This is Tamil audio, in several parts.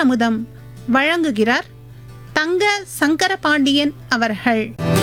தமிழமுதம் வழங்குகிறார் தங்க சங்கரபாண்டியன் அவர்கள்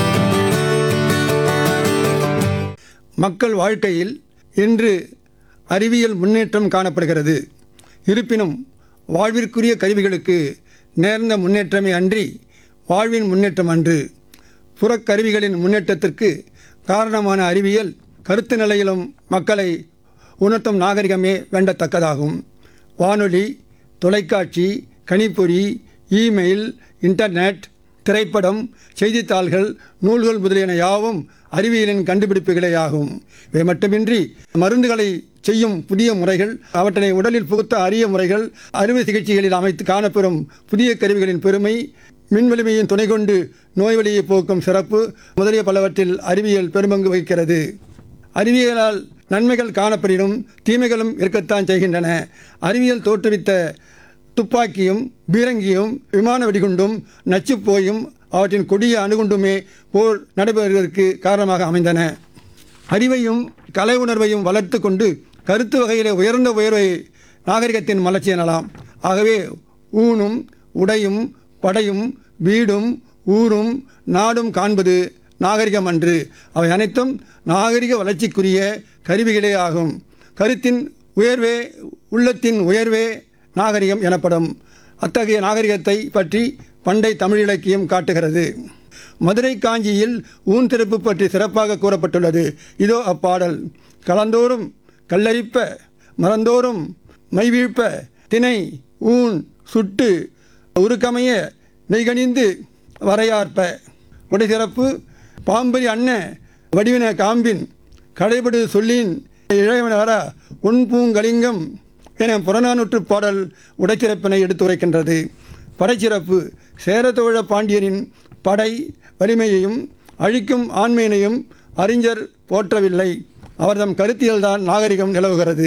மக்கள் வாழ்க்கையில் இன்று அறிவியல் முன்னேற்றம் காணப்படுகிறது இருப்பினும் வாழ்விற்குரிய கருவிகளுக்கு நேர்ந்த முன்னேற்றமே அன்றி வாழ்வின் முன்னேற்றம் அன்று புறக்கருவிகளின் முன்னேற்றத்திற்கு காரணமான அறிவியல் கருத்து நிலையிலும் மக்களை உணர்த்தும் நாகரிகமே வேண்டத்தக்கதாகும் வானொலி தொலைக்காட்சி கணிப்பொறி இமெயில் இன்டர்நெட் திரைப்படம் செய்தித்தாள்கள் நூல்கள் முதலியன யாவும் அறிவியலின் கண்டுபிடிப்புகளே ஆகும் இவை மட்டுமின்றி மருந்துகளை செய்யும் புதிய முறைகள் அவற்றை உடலில் புகுத்த அரிய முறைகள் அறுவை சிகிச்சைகளில் அமைத்து காணப்பெறும் புதிய கருவிகளின் பெருமை மின்வலிமையின் துணை கொண்டு நோய்வலியை போக்கும் சிறப்பு முதலிய பலவற்றில் அறிவியல் பெருமங்கு வகிக்கிறது அறிவியலால் நன்மைகள் காணப்படினும் தீமைகளும் இருக்கத்தான் செய்கின்றன அறிவியல் தோற்றுவித்த துப்பாக்கியும் பீரங்கியும் விமான வெடிகுண்டும் நச்சுப்போயும் அவற்றின் கொடிய அணுகுண்டுமே போர் நடைபெறுவதற்கு காரணமாக அமைந்தன அறிவையும் கலை உணர்வையும் வளர்த்து கொண்டு கருத்து வகையிலே உயர்ந்த உயர்வை நாகரிகத்தின் மலர்ச்சி எனலாம் ஆகவே ஊனும் உடையும் படையும் வீடும் ஊரும் நாடும் காண்பது நாகரிகம் அன்று அவை அனைத்தும் நாகரிக வளர்ச்சிக்குரிய கருவிகளே ஆகும் கருத்தின் உயர்வே உள்ளத்தின் உயர்வே நாகரிகம் எனப்படும் அத்தகைய நாகரிகத்தை பற்றி பண்டை தமிழ் இலக்கியம் காட்டுகிறது மதுரை காஞ்சியில் ஊன் திறப்பு பற்றி சிறப்பாக கூறப்பட்டுள்ளது இதோ அப்பாடல் களந்தோறும் கல்லரிப்ப மறந்தோறும் மைவீழ்ப்ப திணை ஊன் சுட்டு உருக்கமைய நெய்கணிந்து வரையார்ப்ப உடைசிறப்பு பாம்பரி அன்ன வடிவின காம்பின் கடைபடு சொல்லின் இழைவனரா உன் பூங்கலிங்கம் என புறநானூற்று பாடல் உடைச்சிறப்பினை எடுத்துரைக்கின்றது படைச்சிறப்பு சேரத்தோழ பாண்டியனின் படை வலிமையையும் அழிக்கும் ஆண்மையினையும் அறிஞர் போற்றவில்லை அவர்தம் கருத்தியல்தான் நாகரிகம் நிலவுகிறது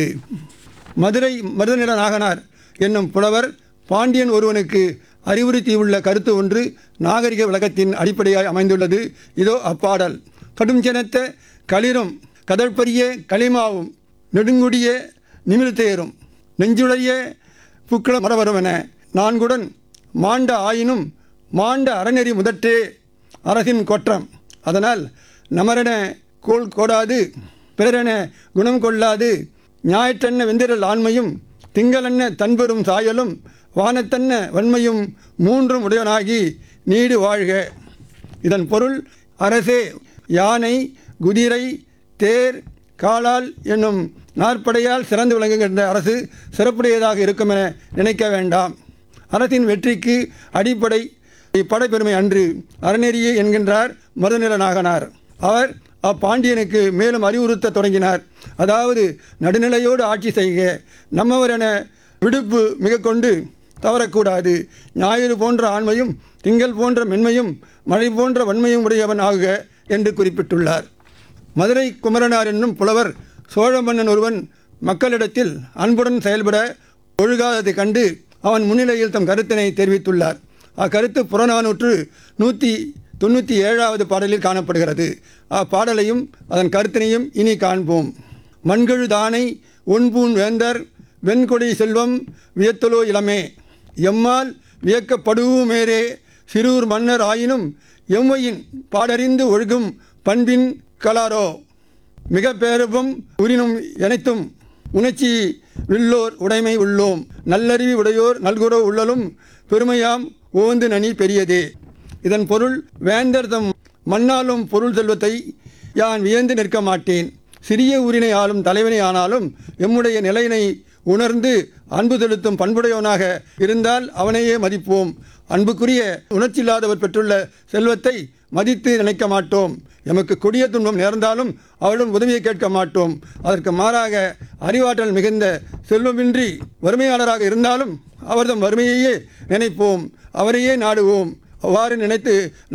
மதுரை மருதநில நாகனார் என்னும் புலவர் பாண்டியன் ஒருவனுக்கு அறிவுறுத்தியுள்ள கருத்து ஒன்று நாகரிக விளக்கத்தின் அடிப்படையாய் அமைந்துள்ளது இதோ அப்பாடல் கடும் சினத்த களிரும் கதழ்பரிய களிமாவும் நெடுங்குடிய நிமிர்த்தேரும் நெஞ்சுடைய புக்கள மரவருவன நான்குடன் மாண்ட ஆயினும் மாண்ட அறநெறி முதற்றே அரசின் கொற்றம் அதனால் நமரென கோல் கோடாது பிறரென குணம் கொள்ளாது ஞாயிற்றென்ன வெந்திரல் ஆண்மையும் திங்களென்ன தன்பெரும் சாயலும் வானத்தன்ன வன்மையும் மூன்றும் உடையவனாகி நீடு வாழ்க இதன் பொருள் அரசே யானை குதிரை தேர் காலால் என்னும் நாற்படையால் சிறந்து விளங்குகின்ற அரசு சிறப்புடையதாக இருக்கும் என நினைக்க வேண்டாம் அரசின் வெற்றிக்கு அடிப்படை இப்படைப்பெருமை அன்று அறநெறியே என்கின்றார் மருதநில நாகனார் அவர் அப்பாண்டியனுக்கு மேலும் அறிவுறுத்த தொடங்கினார் அதாவது நடுநிலையோடு ஆட்சி செய்க நம்மவர் என விடுப்பு மிக கொண்டு தவறக்கூடாது ஞாயிறு போன்ற ஆண்மையும் திங்கள் போன்ற மென்மையும் மழை போன்ற வன்மையும் உடையவன் ஆகுக என்று குறிப்பிட்டுள்ளார் மதுரை குமரனார் என்னும் புலவர் சோழ மன்னன் ஒருவன் மக்களிடத்தில் அன்புடன் செயல்பட ஒழுகாததைக் கண்டு அவன் முன்னிலையில் தம் கருத்தினை தெரிவித்துள்ளார் அக்கருத்து புறநானூற்று நூற்றி தொண்ணூற்றி ஏழாவது பாடலில் காணப்படுகிறது அப்பாடலையும் அதன் கருத்தினையும் இனி காண்போம் மண்கழு தானை ஒன்பூன் வேந்தர் வெண்கொடை செல்வம் வியத்தலோ இளமே எம்மால் வியக்கப்படுவுமேரே சிறூர் மன்னர் ஆயினும் எம்மையின் பாடறிந்து ஒழுகும் பண்பின் கலாரோ மிக பேரபும் உரினும் எனைத்தும் உணர்ச்சி வில்லோர் உடைமை உள்ளோம் நல்லறிவு உடையோர் நல்குறவு உள்ளலும் பெருமையாம் ஓந்து நனி பெரியதே இதன் பொருள் வேந்தர் தம் மண்ணாலும் பொருள் செல்வத்தை யான் வியந்து நிற்க மாட்டேன் சிறிய ஊரினை ஆளும் தலைவனை ஆனாலும் எம்முடைய நிலையினை உணர்ந்து அன்பு செலுத்தும் பண்புடையவனாக இருந்தால் அவனையே மதிப்போம் அன்புக்குரிய உணர்ச்சியில்லாதவர் பெற்றுள்ள செல்வத்தை மதித்து நினைக்க மாட்டோம் எமக்கு கொடிய துன்பம் நேர்ந்தாலும் அவரிடம் உதவியை கேட்க மாட்டோம் அதற்கு மாறாக அறிவாற்றல் மிகுந்த செல்வமின்றி வறுமையாளராக இருந்தாலும் அவர்தம் வறுமையையே நினைப்போம் அவரையே நாடுவோம் அவ்வாறு நினைத்து